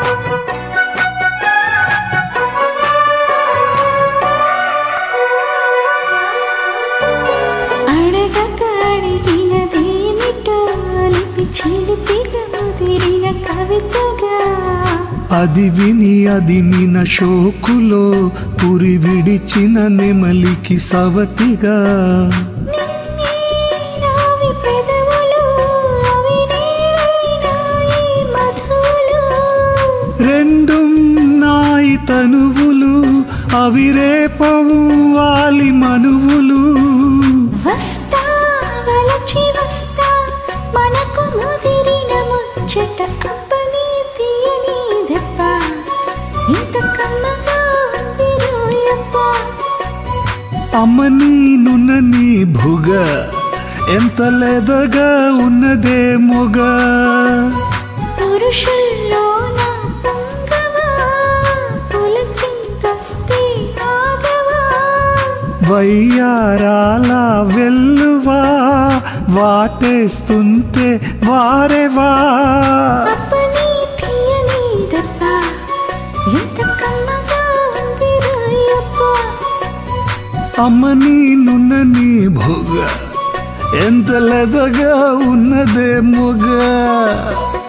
అడగక అడిగినదేమిటో అలిపి చిలిపిగా ముదిరిన కవితగా అది విని అది నిన షోకులో పురి విడిచిన నెమలికి సవతిగా నావి పెదవులు అవి నీడైనాయి మధువులు రెండు నాయి తనువులు అవి రేపవు వాలి మనువులు వస్తా వలచి వస్తా మనకు ముదిరిన ముచ్చట అప్పని తీయని దెబ్బ ఇంత కమ్మగా ఉంది రోయప్ప అమ్మని నున్నని భుగ ఎంత లేదగా ఉన్నదే మొగ పురుషుల్లో నా పొంగవా పులకింతొస్తే ఆగవా వయ్యారాల వెల్లువా వాటేస్తుంటే వారెవా అప్పని తీయని దెబ్బ ఇంత కమ్మగా ఉంది రోయప్ప అమ్మని నున్నని భుగ ఎంత లేదగా ఉన్నదే మొగ